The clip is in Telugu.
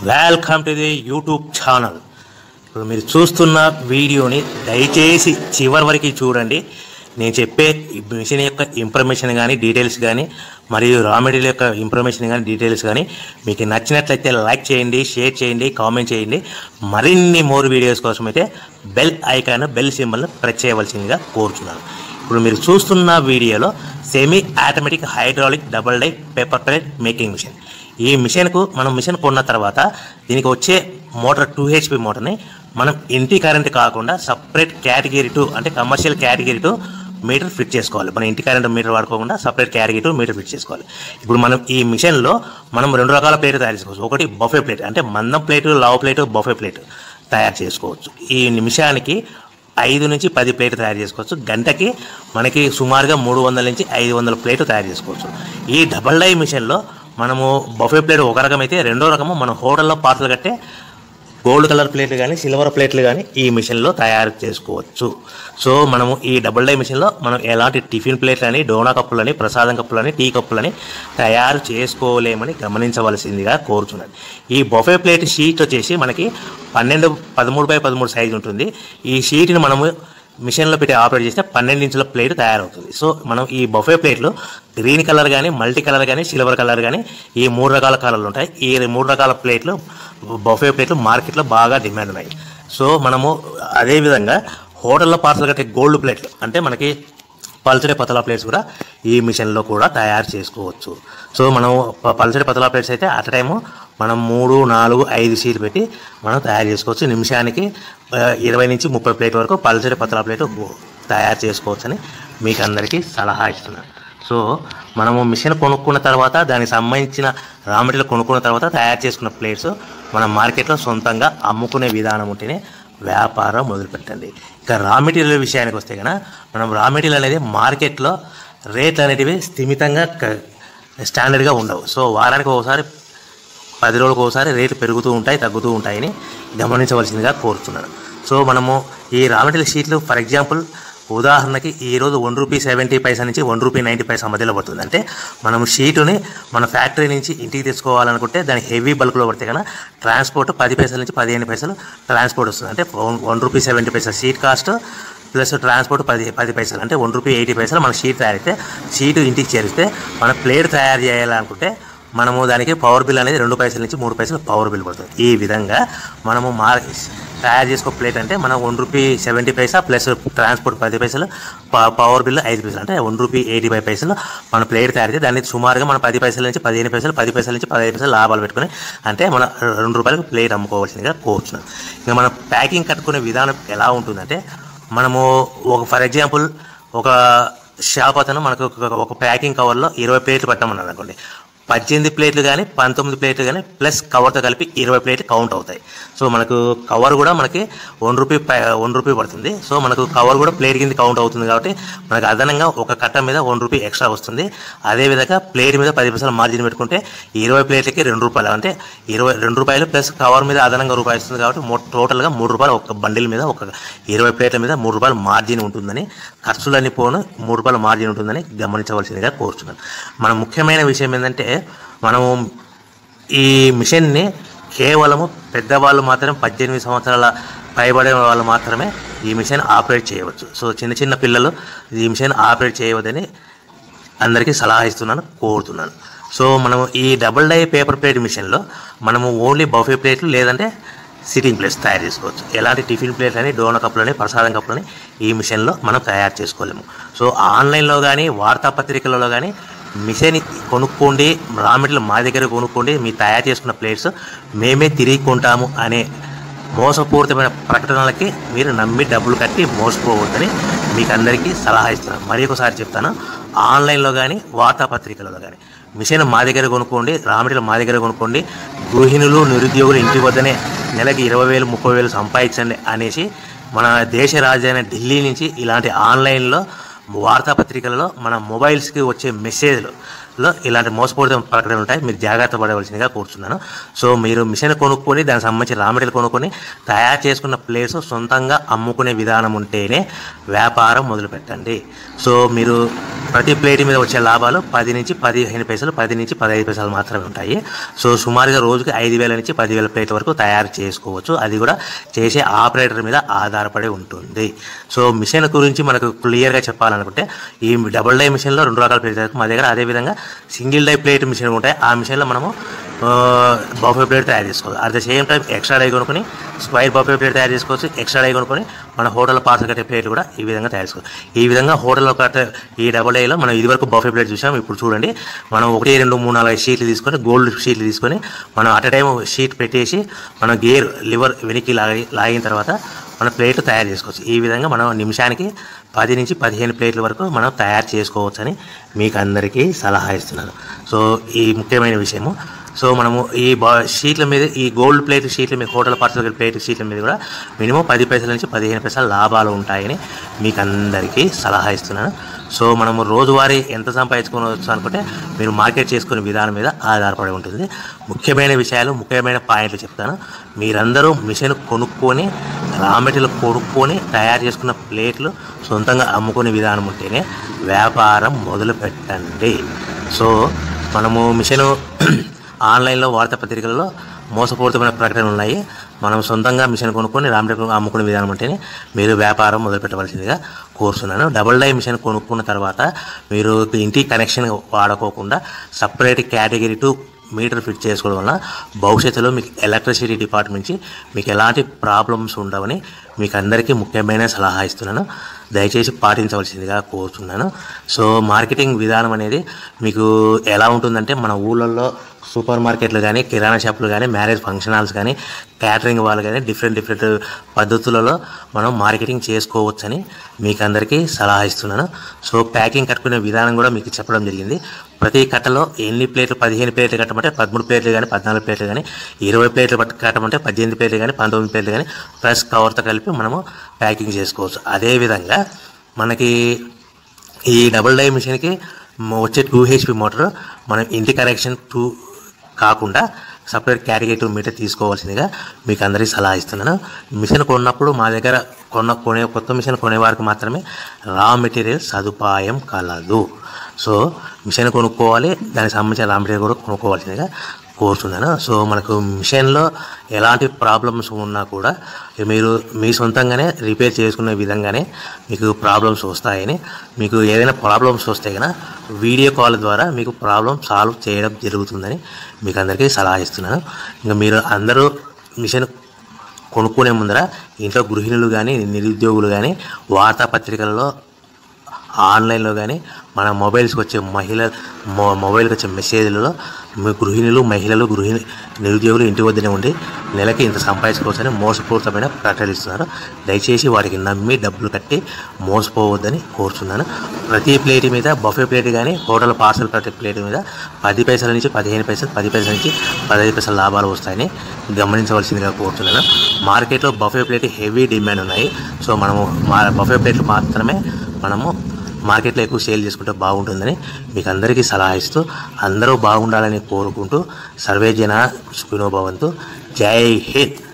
welcome to the YouTube channel ఇప్పుడు మీరు చూస్తున్న వీడియోని దయచేసి చివరి వరకు చూడండి నేను చెప్పే ఈ మిషన్ యొక్క ఇన్ఫర్మేషన్ కానీ డీటెయిల్స్ కానీ మరియు రా మెటీరియల్ యొక్క ఇన్ఫర్మేషన్ కానీ డీటెయిల్స్ కానీ మీకు నచ్చినట్లయితే లైక్ చేయండి షేర్ చేయండి కామెంట్ చేయండి మరిన్ని మోర్ వీడియోస్ కోసం అయితే బెల్ ఐకాన్ బెల్ సింబల్ని ప్రెస్ చేయవలసిందిగా కోరుతున్నాను ఇప్పుడు మీరు చూస్తున్న వీడియోలో semi automatic hydraulic double die paper plate making machine ఈ మిషన్కు మనం మిషన్ కొన్న తర్వాత దీనికి వచ్చే మోటార్ టూ హెచ్పి మోటార్ని మనం ఇంటి కరెంట్ కాకుండా సపరేట్ కేటగిరీ టూ అంటే commercial category two meter fit చేసుకోవాలి మనం ఇంటి కరెంట్ మీటర్ వాడుకోకుండా separate category two meter fit చేసుకోవాలి ఇప్పుడు మనం ఈ మిషన్లో మనం రెండు రకాల ప్లేట్ తయారు చేసుకోవచ్చు ఒకటి బఫే ప్లేట్ అంటే మందం ప్లేటు లావు ప్లేటు బఫే ప్లేట్ తయారు చేసుకోవచ్చు ఈ నిమిషానికి ఐదు నుంచి పది ప్లేట్ తయారు చేసుకోవచ్చు గంటకి మనకి సుమారుగా మూడు వందల నుంచి ఐదు వందల ప్లేట్ తయారు చేసుకోవచ్చు ఈ డబల్ డై మిషన్లో మనము బఫే ప్లేట్ ఒక రకం అయితే రెండో రకము మనం హోటల్లో పార్సల్ కట్టే గోల్డ్ కలర్ ప్లేట్లు కానీ సిల్వర్ ప్లేట్లు కానీ ఈ మిషన్లో తయారు చేసుకోవచ్చు సో మనము ఈ డబుల్ డై మిషన్లో మనం ఎలాంటి టిఫిన్ ప్లేట్లని డోనా కప్పులని ప్రసాదం కప్పులని టీ కప్పులని తయారు చేసుకోలేమని గమనించవలసిందిగా కోరుతున్నాను ఈ బొఫే ప్లేట్ షీట్ వచ్చేసి మనకి పన్నెండు పదమూడు బై పదమూడు సైజు ఉంటుంది ఈ షీట్ని మనము మిషన్లో పెట్టి ఆపరేట్ చేస్తే పన్నెండు ఇంచుల ప్లేట్ తయారవుతుంది సో మనం ఈ బఫే ప్లేట్లు గ్రీన్ కలర్ కానీ మల్టీ కలర్ కానీ సిల్వర్ కలర్ కానీ ఈ మూడు రకాల కలర్లు ఉంటాయి ఈ మూడు రకాల ప్లేట్లు బఫే ప్లేట్లు మార్కెట్లో బాగా డిమాండ్ ఉన్నాయి సో మనము అదేవిధంగా హోటల్లో పార్సల్ కట్టే గోల్డ్ ప్లేట్లు అంటే మనకి పల్చడి పతలా ప్లేట్స్ కూడా ఈ మిషన్లో కూడా తయారు చేసుకోవచ్చు సో మనం ప- పల్చడి పతలా ప్లేట్స్ అయితే అట్ టైము మనం మూడు నాలుగు ఐదు సీట్లు పెట్టి మనం తయారు చేసుకోవచ్చు నిమిషానికి ఆ, ఇరవై నుంచి ముప్పై ప్లేట్ వరకు పల్చడి పతలా ప్లేట్ తయారు చేసుకోవచ్చు అని మీకు అందరికీ సలహా ఇస్తున్నాను సో మనము మిషన్ కొనుక్కున్న తర్వాత దానికి సంబంధించిన రా మెటీరియల్ కొనుక్కున్న తర్వాత తయారు చేసుకున్న ప్లేట్స్ మనం మార్కెట్లో సొంతంగా అమ్ముకునే విధానం ఉంటేనే వ్యాపారం మొదలుపెట్టండి ఇక రా మెటీరియల్ విషయానికి వస్తే కనుక మనం రా మెటీరియల్ అనేది మార్కెట్లో రేట్లు అనేటివి స్థిమితంగా క- స్టాండర్డ్గా ఉండవు సో వారానికి ఒకసారి పది రోజులకు ఒకసారి రేట్లు పెరుగుతూ ఉంటాయి తగ్గుతూ ఉంటాయని గమనించవలసిందిగా కోరుతున్నాను సో మనము ఈ రా మెటీరియల్ షీట్లు ఫర్ ఎగ్జాంపుల్ ఉదాహరణకి ఈ రోజు వన్ రూపీ సెవెంటీ పైసా నుంచి వన్ రూపీ నైంటీ పైసా మధ్యలో పడుతుంది అంటే మనం షీటుని మన ఫ్యాక్టరీ నుంచి ఇంటికి తెచ్చుకోవాలనుకుంటే దాని హెవీ బల్క్లో పడితే కనుక ట్రాన్స్పోర్ట్ పది పైసల నుంచి పదిహేను పైసలు ట్రాన్స్పోర్ట్ వస్తుంది అంటే one one rupee seventy paisa sheet cost plus transport పది పది పైసలు అంటే వన్ రూపీ ఎయిటీ పైసలు మన షీట్ తయారైతే షీట్ ఇంటికి చేరిస్తే మన ప్లేట్ తయారు చేయాలనుకుంటే మనము దానికి పవర్ బిల్ అనేది రెండు పైసల నుంచి మూడు పైసలు పవర్ బిల్ పడుతుంది ఈ విధంగా మనము మార్ తయారు చేసుకో ప్లేట్ అంటే మనం one rupee seventy paisa plus transport పది పైసలు ప- పవర్ బిల్ ఐదు పైసలు అంటే వన్ రూపీ ఎయిటీ ఫైవ్ పైసలు మన ప్లేట్ తయారు చేస్తే దాన్ని సుమారుగా మనం పది పైసల నుంచి పదిహేను పైసలు పది పైసల నుంచి పదిహేను పైసలు లాభాలు పెట్టుకుని అంటే మన రెండు రూపాయలకు ప్లేట్ అమ్ముకోవాల్సిందిగా కోరుతున్నాం ఇంకా మనం ప్యాకింగ్ కట్టుకునే విధానం ఎలా ఉంటుందంటే మనము ఒక ఫర్ ఎగ్జాంపుల్ ఒక షాప్ అతను మనకు ఒక- ఒక ప్యాకింగ్ కవర్లో ఇరవై ప్లేట్లు పట్టమన్నాడు అనుకోండి పద్దెనిమిది ప్లేట్లు కానీ పంతొమ్మిది ప్లేట్లు కానీ ప్లస్ కవర్తో కలిపి ఇరవై ప్లేట్లు కౌంట్ అవుతాయి సో మనకు కవర్ కూడా మనకి వన్ రూపీ పై- వన్ రూపీ పడుతుంది సో మనకు కవర్ కూడా ప్లేట్ కింద కౌంట్ అవుతుంది కాబట్టి మనకు అదనంగా ఒక కట్ట మీద వన్ రూపీ ఎక్స్ట్రా వస్తుంది అదేవిధంగా ప్లేట్ మీద పది పైసలు మార్జిన్ పెట్టుకుంటే ఇరవై ప్లేట్లకి రెండు రూపాయలు అంటే ఇరవై రెండు రూపాయలు ప్లస్ కవర్ మీద అదనంగా రూపాయి వస్తుంది కాబట్టి మొ- టోటల్గా మూడు రూపాయలు ఒక బండిల్ మీద ఒక ఇరవై ప్లేట్ల మీద మూడు రూపాయలు మార్జిన్ ఉంటుందని ఖర్చులన్నీ పోను మూడు రూపాయల మార్జిన్ ఉంటుందని గమనించవలసిందిగా కోరుతున్నాను మన ముఖ్యమైన విషయం ఏంటంటే మనము ఈ మిషన్ని కేవలము పెద్దవాళ్ళు మాత్రం పద్దెనిమిది సంవత్సరాల పైబడే వాళ్ళు మాత్రమే ఈ మిషన్ ఆపరేట్ చేయవచ్చు సో చిన్న చిన్న పిల్లలు ఈ మిషన్ ఆపరేట్ చేయవద్దని అందరికీ సలహా ఇస్తున్నాను కోరుతున్నాను సో మనము ఈ డబుల్ డై పేపర్ ప్లేట్ మిషన్లో మనము ఓన్లీ బఫే ప్లేట్లు లేదంటే సిట్టింగ్ ప్లేట్స్ తయారు చేసుకోవచ్చు ఎలాంటి టిఫిన్ ప్లేట్లు అని డోన కప్పులని ప్రసాదం కప్పులని ఈ మిషన్లో మనం తయారు చేసుకోలేము సో ఆన్లైన్లో కానీ వార్తాపత్రికలలో కానీ మిషన్ కొనుక్కోండి రా మెటీరియల్ మా దగ్గర కొనుక్కోండి మీ తయారు చేసుకున్న ప్లేట్స్ మేమే తిరిగి కొంటాము అనే మోసపూరితమైన ప్రకటనలకి మీరు నమ్మి డబ్బులు కట్టి మోసపోవద్దని మీకు అందరికీ సలహా ఇస్తున్నాను మరి ఒకసారి చెప్తాను ఆన్లైన్లో కానీ వార్తాపత్రికలలో కానీ మిషన్ మా దగ్గర కొనుక్కోండి రామిడిలో మా దగ్గర కొనుక్కోండి గృహిణులు నిరుద్యోగులు ఇంటి వద్దనే నెలకి ఇరవై వేలు ముప్పై వేలు సంపాదించండి అనేసి మన దేశ రాజధాని ఢిల్లీ నుంచి ఇలాంటి ఆన్లైన్లో వార్తాపత్రికలలో మన మొబైల్స్కి వచ్చే మెసేజ్లు లో ఇలాంటి మోసపూరిత ప్రకటనలు ఉంటాయి మీరు జాగ్రత్త పడవలసిందిగా కూర్చున్నాను సో మీరు మిషన్ కొనుక్కొని దానికి సంబంధించి రా మెటీరియల్ కొనుక్కొని తయారు చేసుకున్న ప్లేస్ సొంతంగా అమ్ముకునే విధానం ఉంటేనే వ్యాపారం మొదలు పెట్టండి సో మీరు ప్రతి ప్లేట్ మీద వచ్చే లాభాలు పది నుంచి పదిహేను పైసలు పది నుంచి పదహైదు పైసలు మాత్రమే ఉంటాయి సో సుమారుగా రోజుకి ఐదు వేల నుంచి పదివేల ప్లేట్ల వరకు తయారు చేసుకోవచ్చు అది కూడా చేసే ఆపరేటర్ మీద ఆధారపడి ఉంటుంది సో మిషన్ గురించి మనకు క్లియర్గా చెప్పాలనుకుంటే ఈ డబుల్ డై మిషన్లో రెండు రకాల ప్లేట్ తయారు మా దగ్గర అదేవిధంగా సింగిల్ డై ప్లేట్ మిషన్ ఉంటాయి ఆ మిషన్లో మనము బఫే ప్లేట్ తయారు చేసుకోవచ్చు at the same time extra die కొనుక్కొని స్క్వైర్ బఫే ప్లేట్ తయారు చేసుకోవచ్చు ఎక్స్ట్రా డై కొనుక్కొని మన హోటల్ పార్సల్ కట్టే ప్లేట్ కూడా ఈ విధంగా తయారు చేసుకోవచ్చు ఈ విధంగా హోటల్లో కట్టే ఈ డబుల్ డైలో మనం ఇదివరకు బఫే ప్లేట్ చూసాం ఇప్పుడు చూడండి మనం ఒకటి రెండు మూడు నాలుగు షీట్లు తీసుకొని గోల్డ్ షీట్లు తీసుకొని మనం అట్ టైం షీట్ పెట్టేసి మనం గేర్ లివర్ వెనక్కి లాగి లాగిన తర్వాత మన ప్లేట్ తయారు చేసుకోవచ్చు ఈ విధంగా మనం నిమిషానికి పది నుంచి పదిహేను ప్లేట్ల వరకు మనం తయారు చేసుకోవచ్చని మీకు అందరికీ సలహా ఇస్తున్నాను సో ఈ ముఖ్యమైన విషయము సో మనము ఈ బా షీట్ల మీద ఈ గోల్డ్ ప్లేట్ షీట్ల మీద హోటల్ పార్సల్ ప్లేట్ షీట్ల మీద కూడా మినిమం పది పైసల నుంచి పదిహేను పైసల లాభాలు ఉంటాయని మీకు అందరికీ సలహా ఇస్తున్నాను సో మనము రోజువారీ ఎంత సంపాదించుకోవచ్చు అనుకుంటే మీరు మార్కెట్ చేసుకునే విధానం మీద ఆధారపడి ఉంటుంది ముఖ్యమైన విషయాలు ముఖ్యమైన పాయింట్లు చెప్తాను మీరందరూ మిషన్ కొనుక్కొని రా మెటీరియల్ కొనుక్కొని తయారు చేసుకున్న ప్లేట్లు సొంతంగా అమ్ముకునే విధానం ఉంటేనే వ్యాపారం మొదలు పెట్టండి సో మనము మిషను ఆన్లైన్లో వార్తాపత్రికలలో మోసపూరితమైన ప్రకటనలు ఉన్నాయి మనం సొంతంగా మిషన్ కొనుక్కొని రామటెక్ అమ్ముకునే విధానం ఉంటేనే మీరు వ్యాపారం మొదలు పెట్టవలసిందిగా కోరుతున్నాను డబుల్ డై మిషన్ కొనుక్కున్న తర్వాత మీరు ఇంటి కనెక్షన్ వాడుకోకుండా separate category two meter fit చేసుకోవడం వల్ల భవిష్యత్తులో మీకు ఎలక్ట్రిసిటీ డిపార్ట్మెంట్ నుంచి మీకు ఎలాంటి ప్రాబ్లమ్స్ ఉండవని మీకు అందరికీ ముఖ్యమైన సలహా ఇస్తున్నాను దయచేసి పాటించవలసిందిగా కోరుతున్నాను సో మార్కెటింగ్ విధానం అనేది మీకు ఎలా ఉంటుందంటే మన ఊళ్ళల్లో సూపర్ మార్కెట్లు కానీ కిరాణా షాపులు కానీ మ్యారేజ్ ఫంక్షన్ హాల్స్ కానీ క్యాటరింగ్ వాళ్ళు కానీ డిఫరెంట్ డిఫరెంట్ పద్ధతులలో మనం మార్కెటింగ్ చేసుకోవచ్చని మీకు అందరికీ సలహా ఇస్తున్నాను సో ప్యాకింగ్ కట్టుకునే విధానం కూడా మీకు చెప్పడం జరిగింది ప్రతి కట్టలో ఎన్ని ప్లేట్లు పదిహేను ప్లేట్లు కట్టమంటే పదమూడు ప్లేట్లు కానీ పద్నాలుగు ప్లేట్లు కానీ ఇరవై ప్లేట్లు పట్టు కట్టమంటే పద్దెనిమిది ప్లేట్లు కానీ పంతొమ్మిది ప్లేట్లు కానీ ప్లస్ కవర్తో కలిపి మనము ప్యాకింగ్ చేసుకోవచ్చు అదేవిధంగా మనకి ఈ డబుల్ డై మిషన్కి మ- వచ్చే టూ హెచ్పి మోటార్ మనం ఇంటి కనెక్షన్ టూ కాకుండా సపరేట్ కేటగిరీ టూ మీటర్ తీసుకోవాల్సిందిగా మీకు అందరికీ సలహా ఇస్తున్నాను మిషన్ కొన్నప్పుడు మా దగ్గర కొన్న కొనే కొత్త మిషన్ కొనే వారికి మాత్రమే రా మెటీరియల్ సదుపాయం కలదు సో మిషన్ కొనుక్కోవాలి దానికి సంబంధించిన రా మెటీరియల్ కూడా కొనుక్కోవాల్సిందిగా కోరుతున్నాను సో మనకు మిషన్లో ఎలాంటి ప్రాబ్లమ్స్ ఉన్నా కూడా మీరు మీ సొంతంగానే రిపేర్ చేసుకునే విధంగానే మీకు ప్రాబ్లమ్స్ వస్తాయని మీకు ఏదైనా ప్రాబ్లమ్స్ వస్తే కనుక వీడియో కాల్ ద్వారా మీకు ప్రాబ్లం సాల్వ్ చేయడం జరుగుతుందని మీకు అందరికీ సలహా ఇస్తున్నాను ఇంకా మీరు అందరూ మిషన్ కొనుక్కునే ముందర ఇంట్లో గృహిణులు కానీ నిరుద్యోగులు కానీ వార్తాపత్రికలలో ఆన్లైన్లో కానీ మన మొబైల్స్కి వచ్చే మహిళ మొ- మొబైల్కి వచ్చే మెసేజ్లలో మీ గృహిణులు మహిళలు గృహిణి నిరుద్యోగులు ఇంటి వద్దనే ఉండి నెలకి ఇంత సంపాదించుకోవచ్చని మోసపూరితమైన ప్రకటనలు ఇస్తున్నారు దయచేసి వారికి నమ్మి డబ్బులు కట్టి మోసపోవద్దని కోరుతున్నాను ప్రతి ప్లేట్ మీద బఫే ప్లేట్ కానీ హోటల్ పార్సల్ ప్రతి ప్లేట్ మీద పది పైసల నుంచి పదిహేను పైసలు పది పైసల నుంచి పదహైదు పైసల లాభాలు వస్తాయని గమనించవలసిందిగా కోరుతున్నాను మార్కెట్లో బఫే ప్లేట్ హెవీ డిమాండ్ ఉన్నాయి సో మనము మా బఫే ప్లేట్లు మాత్రమే మనము మార్కెట్లో ఎక్కువ సేల్ చేసుకుంటే బాగుంటుందని మీకు అందరికీ సలహా ఇస్తూ అందరూ బాగుండాలని కోరుకుంటూ సర్వే జన సుఖినో భవంతు జై హింద్